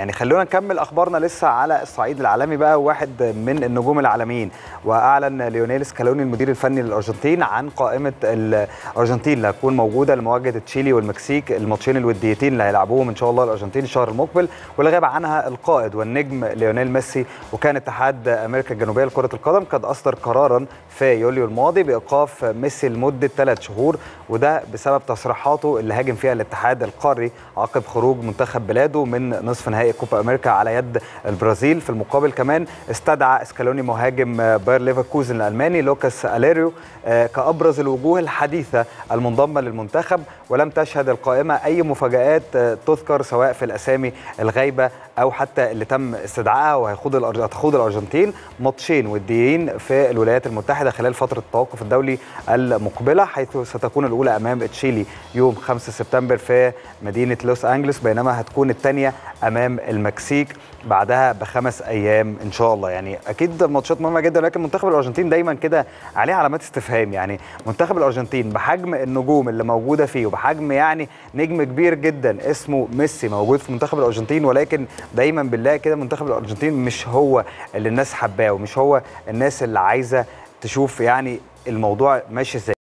يعني خلونا نكمل اخبارنا لسه على الصعيد العالمي بقى واحد من النجوم العالميين واعلن ليونيل سكالوني المدير الفني للارجنتين عن قائمه الارجنتين اللي هتكون موجوده لمواجهه تشيلي والمكسيك الماتشين الوديتين اللي هيلعبوهم ان شاء الله الارجنتين الشهر المقبل واللي غاب عنها القائد والنجم ليونيل ميسي وكان اتحاد امريكا الجنوبيه لكره القدم قد اصدر قرارا في يوليو الماضي بايقاف ميسي لمده ثلاث شهور وده بسبب تصريحاته اللي هاجم فيها الاتحاد القاري عقب خروج منتخب بلاده من نصف نهائي كوبا امريكا على يد البرازيل في المقابل كمان استدعى اسكالوني مهاجم باير ليفركوزن الالماني لوكاس اليريو كابرز الوجوه الحديثه المنضمه للمنتخب ولم تشهد القائمه اي مفاجات تذكر سواء في الاسامي الغايبه او حتى اللي تم استدعائها وهيخوض هتخوض الارجنتين ماتشين وديين في الولايات المتحده خلال فتره التوقف الدولي المقبله حيث ستكون الاولى امام تشيلي يوم 5 سبتمبر في مدينه لوس انجلوس بينما هتكون الثانيه امام المكسيك بعدها بخمس ايام ان شاء الله يعني اكيد ماتشات مهمه جدا لكن منتخب الارجنتين دايما كده عليه علامات استفهام يعني منتخب الارجنتين بحجم النجوم اللي موجوده فيه وبحجم يعني نجم كبير جدا اسمه ميسي موجود في منتخب الارجنتين ولكن دايما بنلاقي كده منتخب الارجنتين مش هو اللي الناس حباه ومش هو الناس اللي عايزه تشوف يعني الموضوع ماشي ازاي